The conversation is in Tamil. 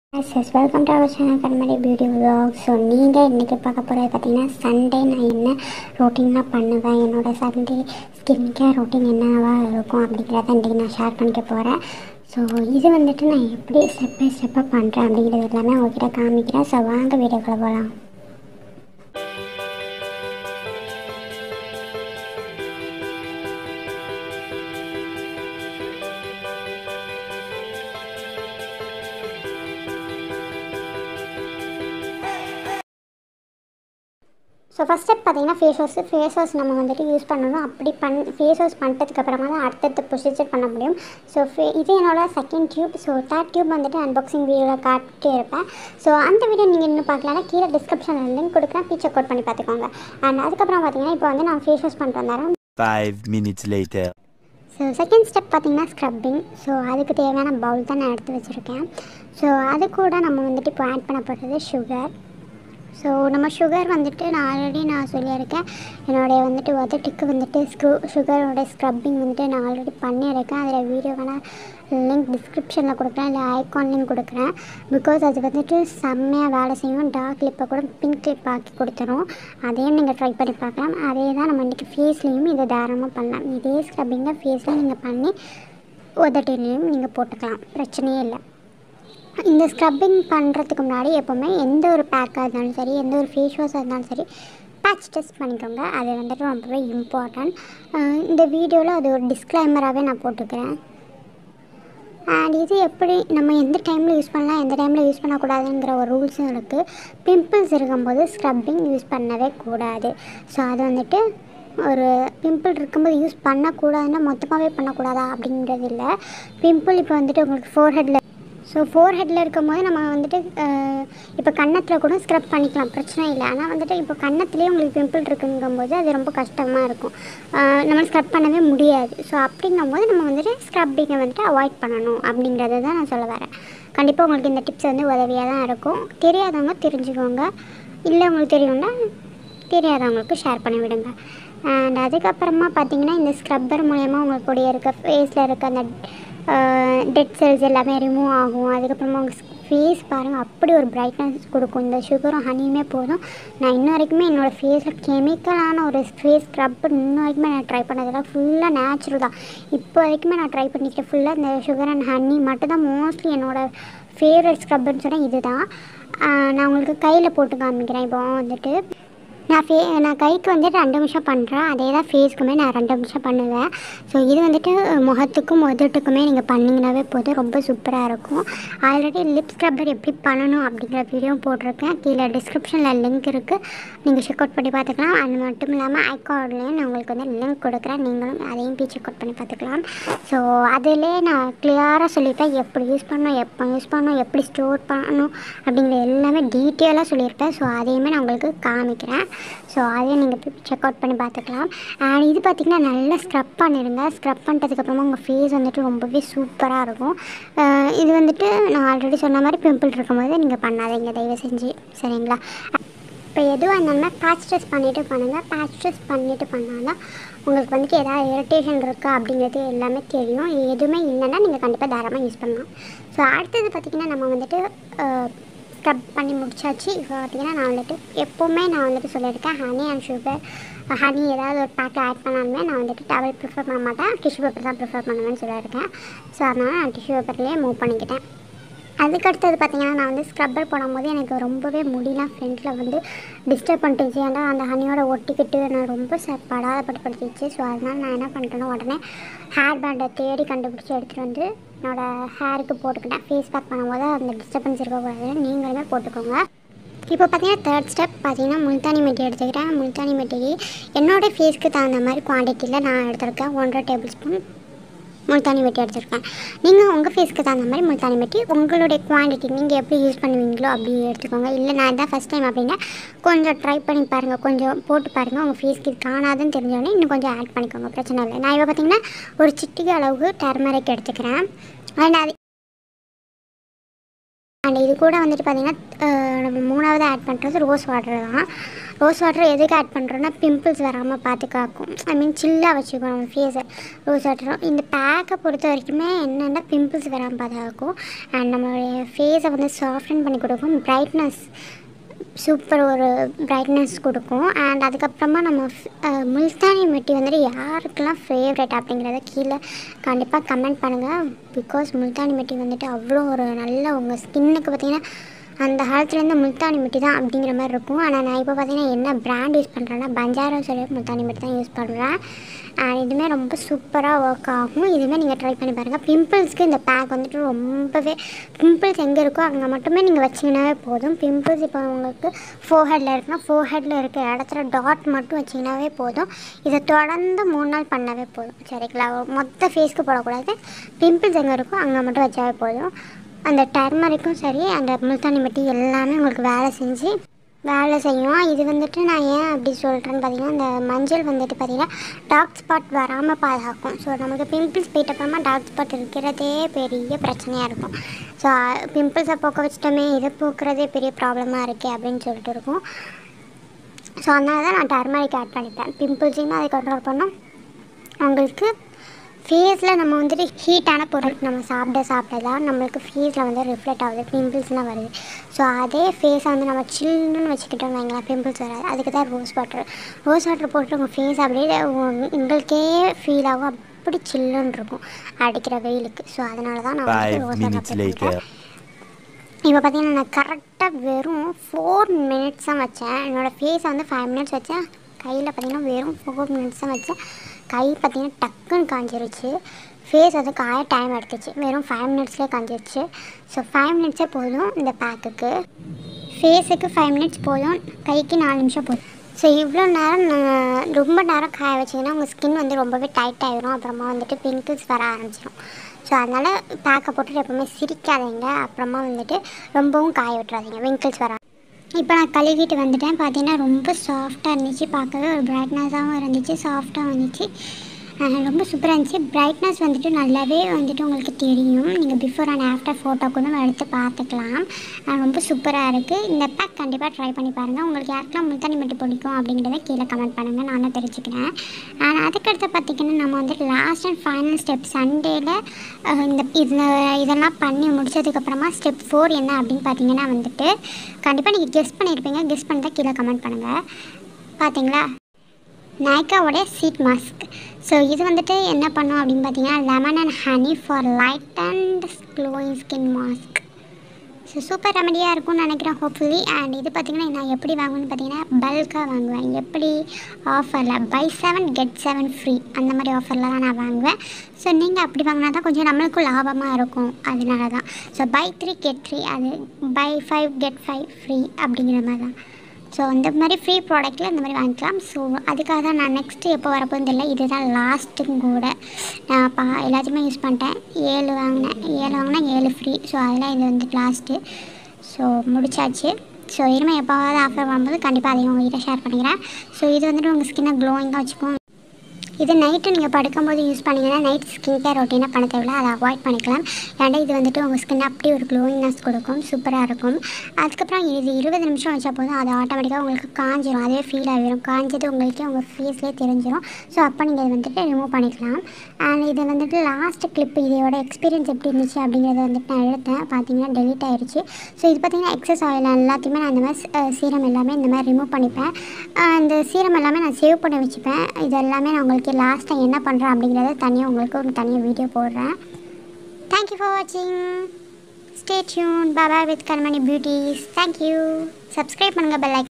S yes welcome to our channel Kanmani beauty vlog so நீங்கள் இன்றைக்கி பார்க்க போகிறது பார்த்தீங்கன்னா சண்டே நான் என்ன ரொட்டீனாக பண்ணுவேன் என்னோட சண்டே ஸ்கின் கேர் ரொட்டீன் என்னவா இருக்கும் அப்படிங்கிறத இன்றைக்கி நான் ஷேர் பண்ணிக்க போகிறேன் ஸோ இது வந்துட்டு நான் எப்படி ஸ்டெப் பை ஸ்டெப்பாக பண்ணுறேன் அப்படிங்கிறது எல்லாமே உங்ககிட்ட காமிக்கிறேன் ஸோ வாங்க வீடியோக்குள்ளே போகலாம் ஸோ ஃபஸ்ட் ஸ்டெப் பார்த்தீங்கன்னா ஃபேஸ் வாஷ் ஃபேஸ் வாஷ் நம்ம வந்துட்டு யூஸ் பண்ணணும் அப்படி பண் ஃபேஸ் வாஷ் பண்ணுறதுக்கு அப்புறமா தான் அடுத்தடுத்த ப்ரொசீஜர் பண்ண முடியும் ஸோ ஃபே இது என்னோட second tube so third tube வந்துட்டு அன்பாக்சிங் வீடியோவில் காட்டிட்டே இருப்பேன் ஸோ அந்த வீடியோ நீங்கள் இன்னும் பார்க்கலன்னா கீழே டிஸ்கிரிப்ஷனில் லிங்க் கொடுக்குறேன் பீச் செக் அவுட் பண்ணி பார்த்துக்கோங்க அண்ட் அதுக்கப்புறம் பார்த்தீங்கன்னா இப்போ வந்து நான் ஃபேஸ் வாஷ் பண்ணிட்டு வந்தேன் Five minutes later. So second step பார்த்தீங்கன்னா ஸ்க்ரப்பிங் ஸோ அதுக்கு தேவையான பவுல் தான் நான் எடுத்து வச்சுருக்கேன் ஸோ அது கூட நம்ம வந்துட்டு இப்போ ஆட் பண்ண போகிறது சுகர் ஸோ நம்ம சுகர் வந்துட்டு நான் ஆல்ரெடி நான் சொல்லியிருக்கேன் என்னுடைய வந்துட்டு உதட்டுக்கு வந்துட்டு ஸ்க்ரூ சுகரோட ஸ்க்ரப்பிங் வந்துட்டு நான் ஆல்ரெடி பண்ணியிருக்கேன் அதில் வீடியோ வேணால் லிங்க் டிஸ்கிரிப்ஷனில் கொடுக்குறேன் இல்லை ஐகான் லிங்க் கொடுக்குறேன் பிகாஸ் அது வந்துட்டு செம்மையாக வேலை செய்யும் டார்க் கிளிப்பை கூட பிங்க் கிளிப் ஆக்கி கொடுத்துரும் அதையும் நீங்கள் ட்ரை பண்ணி பார்க்கலாம் அதே தான் நம்ம இன்றைக்கி ஃபேஸ்லேயும் இதை தாராளமாக பண்ணலாம் இதே ஸ்க்ரப்பிங்கை ஃபேஸ்லேயும் நீங்கள் பண்ணி உதட்டிலையும் நீங்கள் போட்டுக்கலாம் பிரச்சனையே இல்லை இந்த ஸ்க்ரப்பிங் பண்ணுறதுக்கு முன்னாடி எப்போவுமே எந்த ஒரு பேக்காக இருந்தாலும் சரி எந்த ஒரு ஃபேஸ் வாஷாக இருந்தாலும் சரி பேட்ச் டெஸ்ட் பண்ணிக்கோங்க அது வந்துட்டு ரொம்பவே இம்பார்ட்டன்ட் இந்த வீடியோவில் அது ஒரு டிஸ்க்ளைமராகவே நான் போட்டுக்கிறேன் அண்ட் இது எப்படி நம்ம எந்த டைமில் யூஸ் பண்ணலாம் எந்த டைமில் யூஸ் பண்ணக்கூடாதுங்கிற ஒரு ரூல்ஸும் இருக்குது பிம்பிள்ஸ் இருக்கும்போது ஸ்க்ரப்பிங் யூஸ் பண்ணவே கூடாது ஸோ அது வந்துட்டு ஒரு பிம்பிள் இருக்கும்போது யூஸ் பண்ணக்கூடாதுன்னா மொத்தமாகவே பண்ணக்கூடாதா அப்படிங்கிறது இல்லை பிம்பிள் இப்போ வந்துட்டு உங்களுக்கு ஃபோர் ஹெட்டில் ஸோ ஃபோர் ஹெட்டில் இருக்கும்போது நம்ம வந்துட்டு இப்போ கன்னத்தில் கூட ஸ்க்ரப் பண்ணிக்கலாம் பிரச்சனை இல்லை ஆனால் வந்துட்டு இப்போ கன்னத்துலேயே உங்களுக்கு பிம்பிள் இருக்குங்கும்போது அது ரொம்ப கஷ்டமாக இருக்கும் நம்ம ஸ்க்ரப் பண்ணவே முடியாது ஸோ அப்படிங்கும்போது நம்ம வந்துட்டு ஸ்க்ரப்பிங்கை வந்துட்டு அவாய்ட் பண்ணணும் அப்படிங்கிறத தான் நான் சொல்ல வரேன் கண்டிப்பாக உங்களுக்கு இந்த டிப்ஸ் வந்து உதவியாக தான் இருக்கும் தெரியாதவங்க தெரிஞ்சுக்கோங்க இல்லை உங்களுக்கு தெரியும்னா தெரியாதவங்களுக்கு ஷேர் பண்ணி விடுங்க அண்ட் அதுக்கப்புறமா பார்த்தீங்கன்னா இந்த ஸ்க்ரப்பர் மூலயமா உங்களுடைய இருக்க ஃபேஸில் இருக்க அந்த டெட் செல்ஸ் எல்லாமே ரிமூவ் ஆகும் அதுக்கப்புறமா உங்கள் ஃபேஸ் பாருங்கள் அப்படி ஒரு பிரைட்னஸ் கொடுக்கும் இந்த சுகரும் ஹனியுமே போதும் நான் இன்ன வரைக்குமே என்னோடய ஃபேஸில் கெமிக்கலான ஒரு ஃபேஸ் ஸ்க்ரப் இன்ன வரைக்குமே நான் ட்ரை பண்ணதில்ல ஃபுல்லாக நேச்சுரல் தான் இப்போ வரைக்குமே நான் ட்ரை பண்ணிக்கிறேன் ஃபுல்லாக இந்த சுகர் அண்ட் ஹனி மட்டும் தான் மோஸ்ட்லி என்னோடய ஃபேவரட் ஸ்க்ரப்னு சொன்னால் இது தான் நான் உங்களுக்கு கையில் போட்டு காமிக்கிறேன் இப்போ வந்துட்டு நான் ஃபே நான் கைக்கு வந்துட்டு ரெண்டு நிமிஷம் பண்ணுறேன் அதே தான் ஃபேஸ்க்குமே நான் ரெண்டு நிமிஷம் பண்ணுவேன் ஸோ இது வந்துட்டு முகத்துக்கும் உதட்டுக்குமே நீங்கள் பண்ணிங்கனாவே போதும் ரொம்ப சூப்பராக இருக்கும் ஆல்ரெடி லிப் ஸ்க்ரப்பர் எப்படி பண்ணணும் அப்படிங்கிற வீடியோ போட்டிருக்கேன் கீழே டிஸ்கிரிப்ஷனில் லிங்க் இருக்குது நீங்கள் செக் அவுட் பண்ணி பார்த்துக்கலாம் அது மட்டும் இல்லாமல் ஐகார்ட்லேயும் நான் உங்களுக்கு வந்து லிங்க் கொடுக்குறேன் நீங்களும் அதையும் போய் செக் அவுட் பண்ணி பார்த்துக்கலாம் ஸோ அதிலே நான் கிளியராக சொல்லியிருப்பேன் எப்படி யூஸ் பண்ணணும் எப்போ யூஸ் பண்ணணும் எப்படி ஸ்டோர் பண்ணணும் அப்படிங்கிற எல்லாமே டீட்டெயிலாக சொல்லியிருப்பேன் ஸோ அதையுமே நான் உங்களுக்கு காமிக்கிறேன் ஸோ அதையும் நீங்கள் போய் செக் அவுட் பண்ணி பார்த்துக்கலாம் அண்ட் இது பார்த்திங்கன்னா நல்லா ஸ்க்ரப் பண்ணிடுங்க ஸ்க்ரப் பண்ணிட்டதுக்கப்புறமா உங்கள் ஃபேஸ் வந்துட்டு ரொம்பவே சூப்பராக இருக்கும் இது வந்துட்டு நான் ஆல்ரெடி சொன்ன மாதிரி பிம்பிள் இருக்கும்போது நீங்கள் பண்ணாதீங்க தயவு செஞ்சு சரிங்களா இப்போ எதுவாக இருந்தாலுமே பேட்ச் டெஸ்ட் பண்ணிவிட்டு பண்ணுங்கள் பேட்ச் டெஸ்ட் பண்ணிவிட்டு பண்ணால் உங்களுக்கு வந்துட்டு ஏதாவது இரிட்டேஷன் இருக்கா அப்படிங்கிறது எல்லாமே தெரியும் எதுவுமே இல்லைன்னா நீங்கள் கண்டிப்பாக தாராளமாக யூஸ் பண்ணலாம் ஸோ அடுத்தது பார்த்திங்கன்னா நம்ம வந்துட்டு ஸ்க்ரப் பண்ணி முடிச்சாச்சு இப்போ பார்த்திங்கன்னா நான் வந்துட்டு எப்போவுமே நான் வந்துட்டு சொல்லியிருக்கேன் ஹனி அண்ட் சுகர் ஹனி ஏதாவது ஒரு பேக்கில் ஆட் பண்ணாலுமே நான் வந்துட்டு டவல் ப்ரிஃபர் பண்ண மாட்டேன் டிஷ்யூ பேப்பர் தான் ப்ரிஃபர் பண்ணுவேன்னு சொல்லியிருக்கேன் ஸோ அதனால் நான் டிஷ்யூ பேப்பர்லேயே மூவ் பண்ணிக்கிட்டேன் அதுக்கடுத்தது பார்த்திங்கன்னா நான் வந்து ஸ்க்ரப்பர் போடும்போது எனக்கு ரொம்பவே முடியலாம் ஃப்ரண்ட்டில் வந்து டிஸ்டர்ப் பண்ணிட்டுச்சு ஏன்னா அந்த ஹனியோட ஒட்டிக்கிட்டு நான் ரொம்ப ச படாதப்படுத்திடுச்சு ஸோ அதனால் நான் என்ன பண்ணிட்டேன்னா உடனே ஹேர் பேண்டை தேடி கண்டுபிடிச்சி எடுத்துகிட்டு வந்து என்னோடய ஹேருக்கு போட்டுக்கிட்டேன் ஃபேஸ் பேக் பண்ணும்போது அந்த டிஸ்டர்பன்ஸ் இருக்கக்கூடாது நீங்களுமே போட்டுக்கோங்க இப்போ பார்த்தீங்கன்னா தேர்ட் ஸ்டெப் பார்த்தீங்கன்னா முல்தானி மெட்டி எடுத்துக்கிறேன் முல்தானி மெட்டி என்னோடய ஃபேஸ்க்கு தகுந்த மாதிரி குவான்டிட்டியில் நான் எடுத்திருக்கேன் ஒன்றரை டேபிள் ஸ்பூன் முல்தானி மெட்டி எடுத்துருக்கேன் நீங்கள் உங்கள் ஃபேஸ்க்கு தகுந்த மாதிரி முல்தானி மெட்டி உங்களுடைய குவான்டிட்டி நீங்கள் எப்படி யூஸ் பண்ணுவீங்களோ அப்படி எடுத்துக்கோங்க இல்லை நான் தான் ஃபஸ்ட் டைம் அப்படின்னா கொஞ்சம் ட்ரை பண்ணி பாருங்கள் கொஞ்சம் போட்டு பாருங்கள் உங்கள் ஃபேஸ்க்கு இது காணாதுன்னு தெரிஞ்சோடனே இன்னும் கொஞ்சம் ஆட் பண்ணிக்கோங்க பிரச்சனை இல்லை நான் இப்போ பார்த்தீங்கன்னா ஒரு சிட்டிகை அளவுக்கு டர்மரிக் எடுத்துக்கிறேன் அண்ட் அது அண்ட் இது கூட வந்துட்டு பார்த்திங்கன்னா நம்ம மூணாவது ஆட் பண்ணுறது ரோஸ் வாட்டர் தான் ரோஸ் வாட்டர் எதுக்கு ஆட் பண்ணுறோன்னா பிம்பிள்ஸ் வராமல் பார்த்து காக்கும் ஐ மீன் சில்லாக வச்சுக்கணும் நம்ம ஃபேஸை ரோஸ் வாட்டரும் இந்த பேக்கை பொறுத்த வரைக்குமே என்னென்னா பிம்பிள்ஸ் வராமல் பாதுகாக்கும் அண்ட் நம்மளுடைய ஃபேஸை வந்து சாஃப்டன் பண்ணி கொடுக்கும் பிரைட்னஸ் சூப்பர் ஒரு பிரைட்னஸ் கொடுக்கும் அண்ட் அதுக்கப்புறமா நம்ம ஃப்- அஹ் முல்தானி மெட்டி வந்துட்டு யாருக்கெல்லாம் ஃபேவரட் அப்படிங்கிறத கீழே கண்டிப்பாக கமெண்ட் பண்ணுங்கள் பிகாஸ் முல்தானி மெட்டி வந்துட்டு அவ்வளோ ஒரு நல்ல உங்கள் ஸ்கின்னுக்கு பார்த்தீங்கன்னா அந்த காலத்துலேருந்து முல்தானி மெட்டி தான் அப்படிங்கிற மாதிரி இருக்கும் ஆனால் நான் இப்போ பார்த்தீங்கன்னா என்ன பிராண்ட் யூஸ் பண்ணுறேன்னா பஞ்சாரா சொல்லி முல்தானி மெட்டி தான் யூஸ் பண்ணுறேன் அண்ட் இதுவுமே ரொம்ப சூப்பராக ஒர்க் ஆகும் இதுவுமே நீங்கள் ட்ரை பண்ணி பாருங்கள் பிம்பிள்ஸ்க்கு இந்த பேக் வந்துட்டு ரொம்பவே பிம்பிள்ஸ் எங்கே இருக்கோ அங்கே மட்டுமே நீங்கள் வச்சிங்கனாவே போதும் பிம்பிள்ஸ் இப்போ உங்களுக்கு ஃபோஹெட்டில் இருக்குன்னா ஃபோஹெட்டில் இருக்க இடத்துல டாட் மட்டும் வச்சிங்கனாவே போதும் இதை தொடர்ந்து மூணு நாள் பண்ணாவே போதும் சரிங்களா மொத்த ஃபேஸ்க்கு போடக்கூடாது பிம்பிள்ஸ் எங்கே இருக்கோ அங்கே மட்டும் வச்சாவே போதும் அந்த டர்மரிக்கும் சரி அந்த முல்தானி மட்டி எல்லாமே உங்களுக்கு வேலை செஞ்சு வேலை செய்யும் இது வந்துட்டு நான் ஏன் அப்படி சொல்கிறேன்னு பார்த்தீங்கன்னா இந்த மஞ்சள் வந்துட்டு பார்த்தீங்கன்னா டார்க் ஸ்பாட் வராமல் பாதுகாக்கும் ஸோ நமக்கு பிம்பிள்ஸ் போயிட்ட அப்புறமா டார்க் ஸ்பாட் இருக்கிறதே பெரிய பிரச்சனையாக இருக்கும் ஸோ பிம்பிள்ஸை போக்க வச்சிட்டோமே இதை போக்குறதே பெரிய ப்ராப்ளமாக இருக்கே அப்படின்னு சொல்லிட்டு இருக்கும் ஸோ அதனால தான் நான் டர்மரிக் ஆட் பண்ணிப்பேன் பிம்பிள்ஸையும் அதை கண்ட்ரோல் பண்ணோம் உங்களுக்கு ஃபேஸில் நம்ம வந்துட்டு ஹீட்டான பொருள் நம்ம சாப்பிட சாப்பிட தான் நம்மளுக்கு ஃபேஸில் வந்து ரிஃப்ளெக்ட் ஆகுது பிம்பிள்ஸ்லாம் வருது ஸோ அதே ஃபேஸை வந்து நம்ம சில்லுன்னு வச்சுக்கிட்டோம் வைங்களேன் பிம்பிள்ஸ் வராது அதுக்கு தான் ரோஸ் வாட்டர் ரோஸ் வாட்டர் போட்டு உங்கள் ஃபேஸ் அப்படியே உ- உங்களுக்கே ஃபீல் ஆகும் அப்படி சில்லுன்னு இருக்கும் அடிக்கிற வெயிலுக்கு ஸோ அதனால தான் நான் வந்து Five rose minutes water later. இப்போ பார்த்தீங்கன்னா நான் கரெக்டாக வெறும் ஃபோர் மினிட்ஸ் தான் வச்சேன் என்னோடய ஃபேஸை வந்து ஃபைவ் மினிட்ஸ் வச்சேன் கையில் பார்த்தீங்கன்னா வெறும் ஃபோர் மினிட்ஸ் தான் வச்சேன் கை பார்த்தீங்கன்னா டக்குன்னு காஞ்சிருச்சு ஃபேஸ் வந்து காய டைம் எடுத்துச்சு வெறும் ஃபைவ் மினிட்ஸ்லேயே காஞ்சிருச்சு ஸோ ஃபைவ் மினிட்ஸே போதும் இந்த பேக்குக்கு ஃபேஸுக்கு ஃபைவ் மினிட்ஸ் போதும் கைக்கு நாலு நிமிஷம் போதும் ஸோ இவ்வளோ நேரம் நான் ரொம்ப நேரம் காய வச்சிங்கன்னா உங்கள் ஸ்கின் வந்து ரொம்பவே டைட் ஆகிரும் அப்புறமா வந்துட்டு பிங்கிள்ஸ் வர ஆரம்பிச்சிடும் ஸோ அதனால் பேக்கை போட்டுட்டு எப்போவுமே சிரிக்காதீங்க அப்புறமா வந்துட்டு ரொம்பவும் காய விட்டுறாதீங்க விங்கிள்ஸ் வர இப்போ நான் கழுவிட்டு வந்துட்டேன் பார்த்தீங்கன்னா ரொம்ப சாஃப்டாக இருந்துச்சு பார்க்கவே ஒரு பிரைட்னஸாகவும் இருந்துச்சு சாஃப்டாக வந்துச்சு அஹ் ரொம்ப சூப்பராக இருந்துச்சு பிரைட்னஸ் வந்துட்டு நல்லாவே வந்துட்டு உங்களுக்கு தெரியும் நீங்கள் பிஃபோர் அண்ட் ஆஃப்டர் ஃபோட்டோ கூட எடுத்து பார்த்துக்கலாம் அஹ் ரொம்ப சூப்பராக இருக்குது இந்த பேக் கண்டிப்பாக ட்ரை பண்ணி பாருங்கள் உங்களுக்கு யாருக்கெல்லாம் முல்தானி மட்டி பிடிக்கும் அப்படிங்கிறத கீழே கமெண்ட் பண்ணுங்கள் நானும் தெரிஞ்சுக்கிறேன் அண்ட் அதுக்கடுத்து பார்த்திங்கன்னா நம்ம வந்துட்டு லாஸ்ட் அண்ட் ஃபைனல் ஸ்டெப் சண்டேல இந்த இது இதெல்லாம் பண்ணி முடிச்சதுக்கப்புறமா ஸ்டெப் ஃபோர் என்ன அப்படின்னு பார்த்தீங்கன்னா வந்துட்டு கண்டிப்பாக நீங்கள் கெஸ் பண்ணியிருப்பீங்க கெஸ் பண்ணிட்டா கீழே கமெண்ட் பண்ணுங்கள் பார்த்தீங்களா நைக்காவோடைய சீட் மாஸ்க் ஸோ இது வந்துட்டு என்ன பண்ணும் அப்படின்னு பார்த்தீங்கன்னா lemon and honey for light and glowing skin mask so super ரெமடியாக இருக்கும்னு நினைக்கிறேன் ஹோப்ஃபுல்லி அண்ட் இது பார்த்தீங்கன்னா நான் எப்படி வாங்குவேன்னு பார்த்தீங்கன்னா பல்காக வாங்குவேன் எப்படி ஆஃபரில் buy seven get seven free அந்த மாதிரி ஆஃபரில் தான் நான் வாங்குவேன் ஸோ நீங்கள் அப்படி வாங்கினா தான் கொஞ்சம் நம்மளுக்கும் லாபமாக இருக்கும் அதனால தான் so buy three get free அது buy five get five free அப்படிங்கிற மாதிரி தான் ஸோ இந்த மாதிரி ஃப்ரீ ப்ராடக்ட்டில் இந்த மாதிரி வாங்கிக்கலாம் ஸோ அதுக்காக தான் நான் நெக்ஸ்ட்டு எப்போ வரப்போன்னு தெரியல இதுதான் லாஸ்ட்டும் கூட நான் பா எல்லாத்தையுமே யூஸ் பண்ணிட்டேன் ஏழு வாங்கினேன் ஏழு வாங்கினா ஏழு ஃப்ரீ ஸோ அதில் இது வந்து லாஸ்ட்டு ஸோ முடிச்சாச்சு ஸோ இனிமேல் எப்போவாவது ஆஃபர் வரும்போது கண்டிப்பாக அதையும் உங்ககிட்ட ஷேர் பண்ணிக்கிறேன் ஸோ இது வந்துட்டு உங்கள் ஸ்கின்னை க்ளோயிங்காக வச்சுக்கும் இது நைட்டு நீங்கள் படுக்கும்போது யூஸ் பண்ணிங்கன்னா நைட் ஸ்கின் கேர் ரொட்டீனாக பண்ண தேவையில்ல அதை அவாய்ட் பண்ணிக்கலாம் ஏன்னா இது வந்துட்டு உங்கள் ஸ்கின் அப்படி ஒரு க்ளோயிங்னஸ் கொடுக்கும் சூப்பராக இருக்கும் அதுக்கப்புறம் இது இருபது நிமிஷம் வச்சா போதும் அது ஆட்டோமேட்டிக்காக உங்களுக்கு காஞ்சிரும் அதே ஃபீல் ஆகிடும் காஞ்சது உங்களுக்கே உங்கள் ஃபேஸ்லேயே தெரிஞ்சிடும் ஸோ அப்போ நீங்கள் இதை வந்துட்டு ரிமூவ் பண்ணிக்கலாம் அண்ட் இது வந்துட்டு லாஸ்ட் கிளிப் இதோட எக்ஸ்பீரியன்ஸ் எப்படி இருந்துச்சு அப்படிங்கிறத வந்துட்டு நான் எடுத்தேன் பார்த்தீங்கன்னா டெலிட் ஆயிடுச்சு ஸோ இது பார்த்தீங்கன்னா எக்ஸஸ் ஆயில் எல்லாத்தையுமே நான் இந்த மாதிரி சீரம் எல்லாமே இந்த மாதிரி ரிமூவ் பண்ணிப்பேன் அஹ் இந்த சீரம் எல்லாமே நான் சேவ் பண்ணி வச்சுப்பேன் இது எல்லாமே நான் உங்களுக்கு லாஸ்ட்டாக என்ன பண்ணுறேன் அப்படிங்கிறத தனியாக உங்களுக்கு ஒரு தனியாக வீடியோ போடுறேன் தேங்க்யூ ஃபார் வாட்சிங் ஸ்டே டியூன் பாபா with Kanmani beauties thank you subscribe பண்ணுங்கள் பெல்